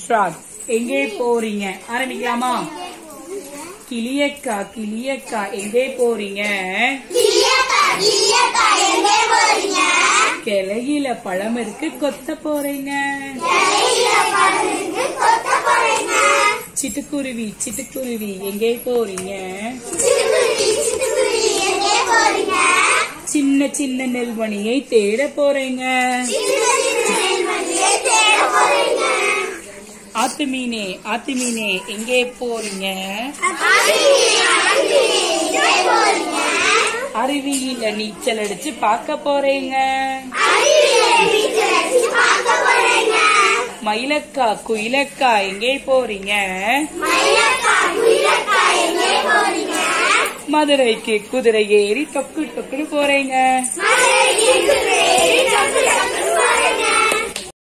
Start எங்கே போறீங்க ஆரம்பிக்கலாமா கிளியக்கா கிளியக்கா எங்கே போறீங்க கிளியக்கா, கிளியக்கா, எங்கே போறீங்க? கிளையில பழம் இருக்கு கொத்த போறீங்க கிளையில பழத்துக்கு கொத்த போறீங்க. சிட்டுக்குருவி சிட்டுக்குருவி எங்கே போறீங்க சிட்டுக்குருவி, சிட்டுக்குருவி, எங்கே போறீங்க? சின்ன சின்ன நெல்மணியை தேட போறீங்க சின்ன சின்ன நெல்மணியை தேட போறீங்க. ஆத்து மீனே ஆத்து மீனே எங்கே போறீங்க அருவியே, அருவியே, எங்கே போறீங்க? அருவியில நீச்சல் அடிச்சு பார்க்க போறீங்க அருவியை நீச்சல் அடிச்சு பார்க்க போறீங்க. மயிலக்கா குயிலக்கா எங்கே போறீங்க மயிலக்கா, குயிலக்கா, எங்கே போறீங்க? மதுரைக்கு குதிரை ஏறி தொக்கு தொக்குன்னு போறீங்க மதுரைக்கு குதிரை